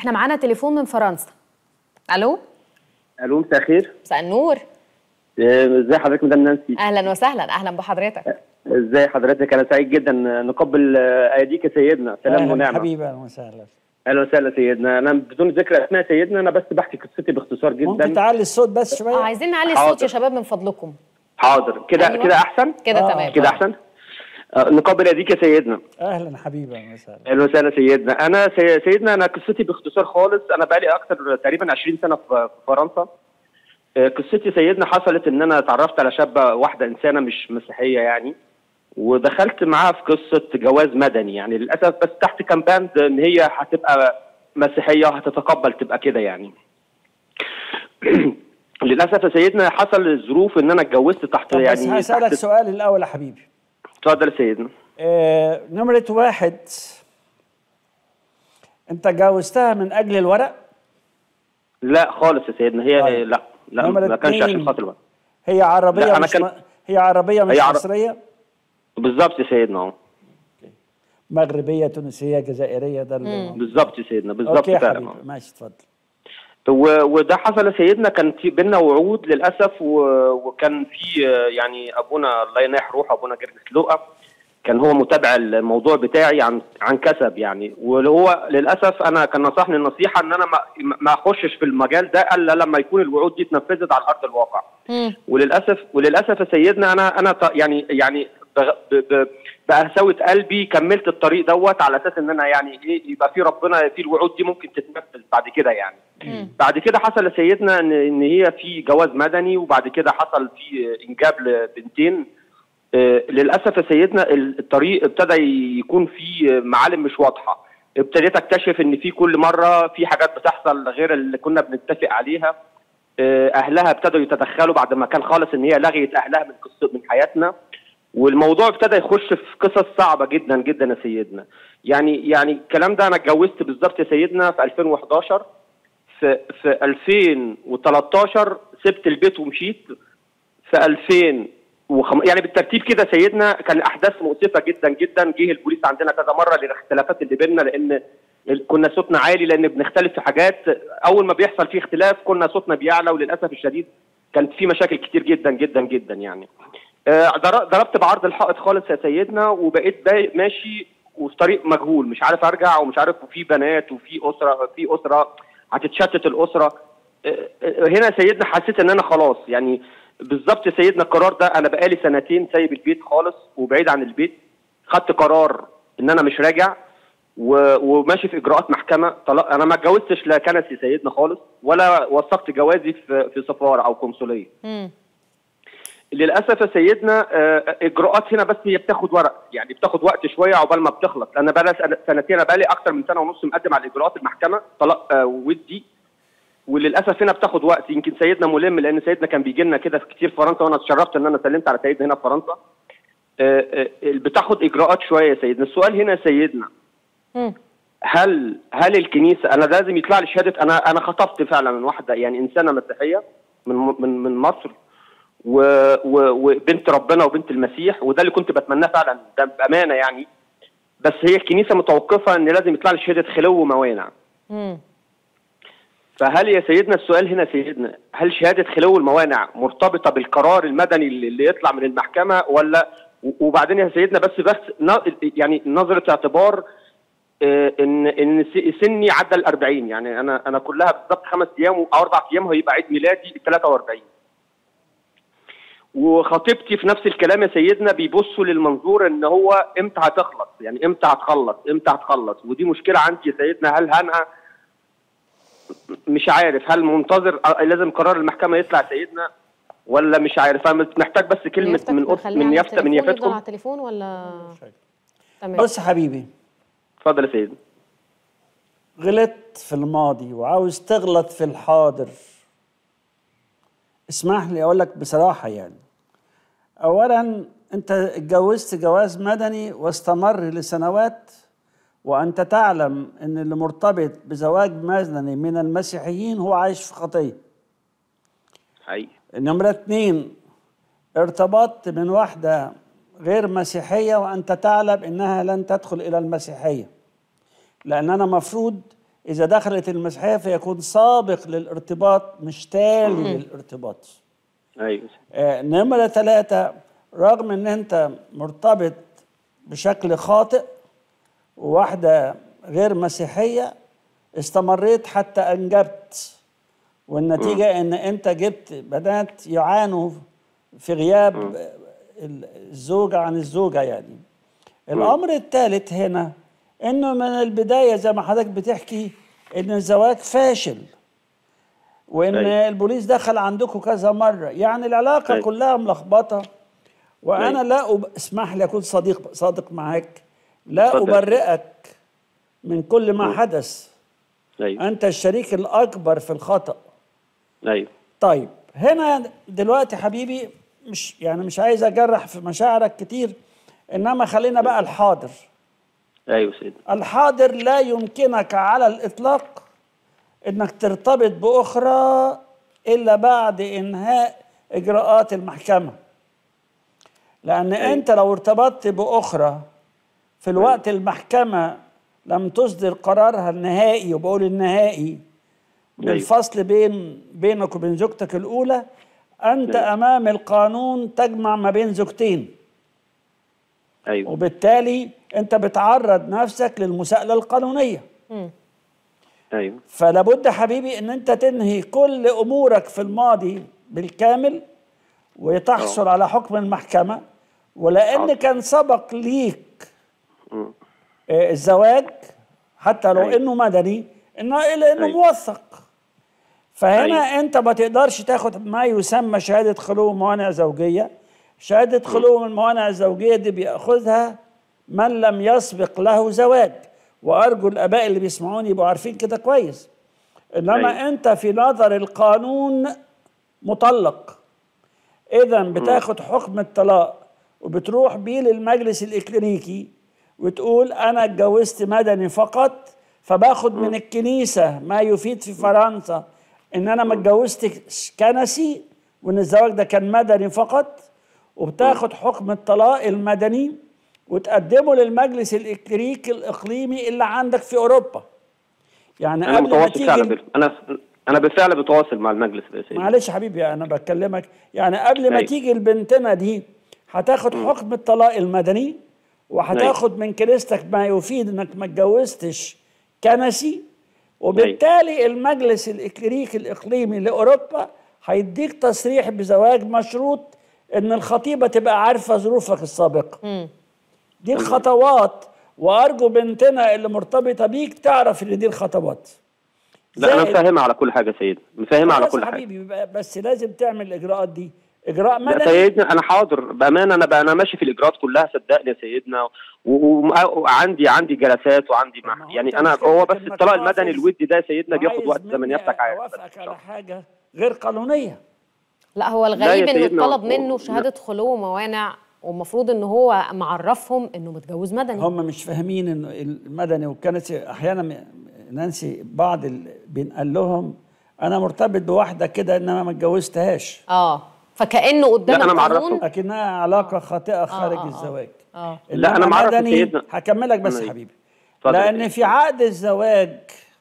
احنا معانا تليفون من فرنسا الو الو مساء الخير مساء النور آه، ازي حضرتك مدام نانسي اهلا وسهلا اهلا بحضرتك ازي حضرتك انا سعيد جدا نقبل آه، ايديك يا سيدنا سلام اهلا ونعمه حبيبي اهلا وسهلا اهلا وسهلا سيدنا انا بدون ذكر اسماء سيدنا انا بس بحكي قصتي باختصار ممكن جدا تعلي الصوت بس اه شويه عايزين نعلي الصوت حاضر. يا شباب من فضلكم حاضر كده أيوة. كده احسن كده آه. تمام كده احسن آه، نقبل ايديك يا سيدنا اهلا حبيبي اهلا وسهلا اهلا وسهلا سيدنا انا سي... سيدنا انا قصتي باختصار خالص انا بقالي اكتر تقريبا 20 سنه في في فرنسا آه، قصتي سيدنا حصلت ان انا اتعرفت على شابه واحده انسانه مش مسيحيه يعني ودخلت معاها في قصه جواز مدني يعني للاسف بس تحت كان باند ان هي هتبقى مسيحيه وهتتقبل تبقى كده يعني للاسف يا سيدنا حصل الظروف ان انا اتجوزت تحت طب بس يعني هسألك تحت... سؤال الأول يا حبيبي اتفضل يا سيدنا آه نمرة واحد أنت جوزتها من أجل الورق لا خالص يا سيدنا هي طيب. لا لا نمرة ما كانش اتنين. عشان خاطر الوقت هي عربية لا، أنا مش كان- م... هي عربية مش هي عر- مصرية بالظبط يا سيدنا اهو مغربية تونسية جزائرية ده اللي- بالظبط يا سيدنا بالظبط أوكي يا فعلا حبيبي أهو. ماشي اتفضل و- وده حصل يا سيدنا كان في بينا وعود للاسف و- وكان في آه، يعني ابونا الله يناح روحه ابونا جرجس لؤى كان هو متابع الموضوع بتاعي عن عن كسب يعني واللي هو للاسف انا كان نصحني النصيحه ان انا ما ما اخشش في المجال ده الا لما يكون الوعود دي اتنفذت على ارض الواقع مم. وللاسف وللاسف يا سيدنا انا انا ط- يعني يعني بغ- ب- ب- بقساوه قلبي كملت الطريق دوت على اساس ان انا يعني ايه يبقى في ربنا في الوعود دي ممكن تتنفذ بعد كده يعني بعد كده حصل يا سيدنا ان ان هي في جواز مدني وبعد كده حصل في انجاب لبنتين آه، للاسف يا سيدنا ال- الطريق ابتدى يكون فيه معالم مش واضحه ابتديت اكتشف ان في كل مره في حاجات بتحصل غير اللي كنا بنتفق عليها آه، اهلها ابتدوا يتدخلوا بعد ما كان خالص ان هي لغيت اهلها من قصه من حياتنا والموضوع ابتدى يخش في قصص صعبه جدا جدا يا سيدنا يعني يعني الكلام ده انا اتجوزت بالظبط يا سيدنا في 2011 في في 2013 سبت البيت ومشيت في 2000 وخم... يعني بالترتيب كده سيدنا كان احداث مؤسفه جدا جدا جه البوليس عندنا كذا مره للاختلافات اللي بيننا لان ال- كنا صوتنا عالي لان بنختلف في حاجات اول ما بيحصل فيه اختلاف كنا صوتنا بيعلى وللاسف الشديد كانت في مشاكل كتير جدا جدا جدا يعني آه، ضر- ضربت بعرض الحائط خالص يا سيدنا وبقيت با- ماشي وفي طريق مجهول مش عارف ارجع ومش عارف وفي بنات وفي اسره في اسره هتتشتت الاسره آه، آه، هنا يا سيدنا حسيت ان انا خلاص يعني بالظبط يا سيدنا القرار ده انا بقالي سنتين سايب البيت خالص وبعيد عن البيت خدت قرار ان انا مش راجع و- وماشي في اجراءات محكمه طلاق انا ما اتجوزتش لا كنس يا سيدنا خالص ولا وثقت جوازي في في سفاره او قنصليه مم. للاسف يا سيدنا آه، اجراءات هنا بس هي بتاخد ورق يعني بتاخد وقت شويه عقبال ما بتخلص انا بقى سنتين انا بقالي اكتر من سنه ونص مقدم على اجراءات المحكمه طلاق آه، ودي وللاسف هنا بتاخد وقت يمكن سيدنا ملم لان سيدنا كان بيجي لنا كده في كتير فرنسا وانا اتشرفت ان انا سلمت على سيدنا هنا في فرنسا آه، آه، بتاخد اجراءات شويه يا سيدنا السؤال هنا يا سيدنا مم. هل هل الكنيسه انا لازم يطلع لي شهاده انا انا خطبت فعلا من واحده يعني انسانه مسيحيه من من من مصر و و وبنت ربنا وبنت المسيح وده اللي كنت بتمناه فعلا ده بامانه يعني بس هي الكنيسه متوقفه ان لازم يطلع لي شهاده خلو وموانع مم. فهل يا سيدنا السؤال هنا سيدنا هل شهاده خلو الموانع مرتبطه بالقرار المدني اللي اللي يطلع من المحكمه ولا و- وبعدين يا سيدنا بس بس ن- يعني نظره اعتبار آه، ان ان س- سني عدى ال 40 يعني انا انا كلها بالظبط خمس ايام او اربع ايام هيبقى عيد ميلادي 43 وخطيبتي في نفس الكلام يا سيدنا بيبصوا للمنظور ان هو امتى هتخلص يعني امتى هتخلص امتى هتخلص ودي مشكله عندي يا سيدنا هل هنقى مش عارف هل منتظر آه، لازم قرار المحكمه يطلع يا سيدنا ولا مش عارف انا محتاج بس كلمه يفتك من أوض- نخليه من على يافطه من التليفون، يفضل يافتكم على التليفون ولا تمام بص يا حبيبي اتفضل يا سيدنا غلطت في الماضي وعاوز تغلط في الحاضر اسمح لي اقول لك بصراحه يعني اولا انت اتجوزت جواز مدني واستمر لسنوات وانت تعلم ان اللي مرتبط بزواج مدني من المسيحيين هو عايش في خطيه حقيقي نمرة اتنين ارتبطت من واحدة غير مسيحية وأنت تعلم إنها لن تدخل إلى المسيحية لأن أنا مفروض إذا دخلت المسيحية فيكون سابق للارتباط مش تالي للارتباط ايوه آه، نمرة ثلاثة رغم ان انت مرتبط بشكل خاطئ وواحدة غير مسيحية استمريت حتى انجبت والنتيجة ان انت جبت بنات يعانوا في غياب ال- الزوجة عن الزوجة يعني الامر الثالث هنا انه من البداية زي ما حضرتك بتحكي ان الزواج فاشل وان أيوة. البوليس دخل عندكم كذا مره يعني العلاقه أيوة. كلها ملخبطه وانا أيوة. لا أب... اسمح لي اكون صديق صادق معاك لا اتفضل. ابرئك من كل ما حدث ايوه انت الشريك الاكبر في الخطا ايوه طيب هنا دلوقتي حبيبي مش يعني مش عايز اجرح في مشاعرك كتير انما خلينا بقى الحاضر ايوه سيدنا الحاضر لا يمكنك على الإطلاق إنك ترتبط بأخرى إلا بعد إنهاء إجراءات المحكمة لأن أيوة. أنت لو ارتبطت بأخرى في الوقت المحكمة لم تصدر قرارها النهائي وبقول النهائي بالفصل بين بينك وبين زوجتك الأولى أنت أيوة. أمام القانون تجمع ما بين زوجتين ايوه وبالتالي أنت بتعرض نفسك للمساءلة القانونية ايوه فلا بد حبيبي ان انت تنهي كل امورك في الماضي بالكامل وتحصل على حكم المحكمه ولان حاضر. كان سبق ليك مم. آه، الزواج حتى لو أيوة. انه مدني انه الا انه أيوة. موثق فهنا أيوة. انت ما تقدرش تاخد ما يسمى شهاده خلو موانع زوجيه شهاده خلو من الموانع الزوجيه دي بياخذها من لم يسبق له زواج وارجو الاباء اللي بيسمعوني يبقوا عارفين كده كويس انما أيوة. انت في نظر القانون مطلق اذا بتاخد حكم الطلاق وبتروح بيه للمجلس الاكلينيكي وتقول انا اتجوزت مدني فقط فباخد من الكنيسه ما يفيد في فرنسا ان انا ما اتجوزتش كنسي وان الزواج ده كان مدني فقط وبتاخد حكم الطلاق المدني وتقدمه للمجلس الاكلينيكي الاقليمي اللي عندك في اوروبا يعني انا قبل ما متواصل فعلا تيجي بال... انا انا بالفعل بتواصل مع المجلس ده يا سيدنا معلش يا حبيبي انا بكلمك يعني قبل ما أيوة. تيجي البنتنا دي هتاخد حكم الطلاق المدني وهتاخد من كنيستك ما يفيد انك ما اتجوزتش كنسي وبالتالي المجلس الاكليريكي الاقليمي لاوروبا هيديك تصريح بزواج مشروط ان الخطيبه تبقى عارفه ظروفك السابقه دي الخطوات وارجو بنتنا اللي مرتبطه بيك تعرف ان دي الخطوات لا انا زائد- مفهمها على كل حاجه يا سيدنا مفهمها على خلاص كل يا حاجه حبيبي بقى- بس لازم تعمل الاجراءات دي اجراء لا مدني سيدنا انا حاضر بامانه انا بقى انا ماشي في الاجراءات كلها صدقني يا سيدنا و- و- وعندي عندي جلسات وعندي ما مع هو يعني أنت انا مشكلتك هو بس إنك الطلاق حافظ المدني الودي ده يا سيدنا بياخد وعايز وقت زي ما مني نفسك عارف اوافقك على حاجه غير قانونيه لا هو لا الغريب يا انه سيدنا، طلب و- منه و- شهاده خلو وموانع والمفروض ان هو معرفهم انه متجوز مدني هم مش فاهمين انه المدني والكنسي احيانا م- نانسي بعض ال... بنقال لهم انا مرتبط بواحده كده انما ما اتجوزتهاش اه فكانه قدام لا، أنا القانون معرفه. لكنها علاقه خاطئه خارج آه، آه. الزواج اه لا، إنما أنا معرف مدني سيدنا. هكملك بس أنا- يا حبيبي اتفضل يا لان سيدنا. في عقد الزواج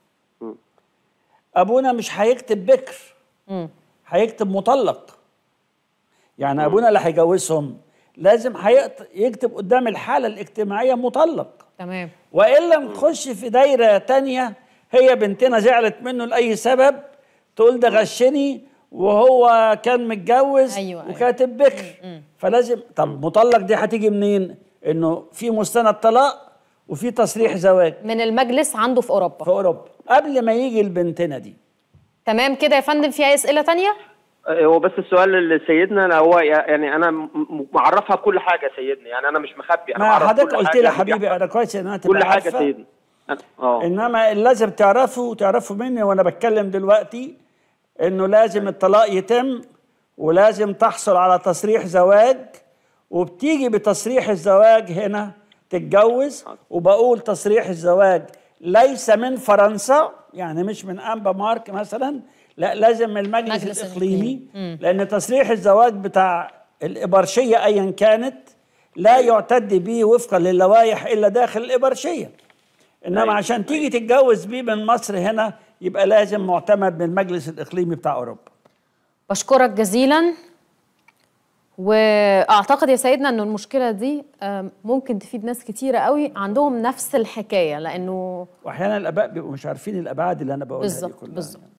ابونا مش هيكتب بكر هيكتب مطلق يعني ابونا اللي هيجوزهم لازم هيقت- يكتب قدام الحاله الاجتماعيه مطلق تمام والا نخش في دايره تانية هي بنتنا زعلت منه لاي سبب تقول ده غشني وهو كان متجوز أيوة، أيوة. وكاتب بكر فلازم طب مطلق دي هتيجي منين انه في مستند طلاق وفي تصريح زواج من المجلس عنده في اوروبا في اوروبا قبل ما يجي البنتنا دي تمام كده يا فندم في اي اسئله تانية هو بس السؤال لسيدنا أنا هو يعني انا م- م- معرفها بكل حاجه يا سيدنا يعني انا مش مخبي انا ما معرف حضرتك كل قلت حاجة لي اللي حبيبي بيحصل. انا كويس ان انا تبقى كل حاجه عارفة. يا سيدنا أنا- اه انما اللي لازم تعرفه وتعرفه مني وانا بتكلم دلوقتي انه لازم الطلاق يتم ولازم تحصل على تصريح زواج وبتيجي بتصريح الزواج هنا تتجوز وبقول تصريح الزواج ليس من فرنسا يعني مش من انبا مارك مثلا لا لازم من المجلس مجلس الاقليمي لان تصريح الزواج بتاع الابرشيه ايا كانت لا يعتد به وفقا للوائح الا داخل الابرشيه انما أيوة. عشان تيجي تتجوز بيه من مصر هنا يبقى لازم معتمد من المجلس الاقليمي بتاع اوروبا بشكرك جزيلا واعتقد يا سيدنا انه المشكله دي آم، ممكن تفيد ناس كتيره قوي عندهم نفس الحكايه لانه واحيانا الاباء بيبقوا مش عارفين الابعاد اللي انا بقولها دي بالظبط كلها بالظبط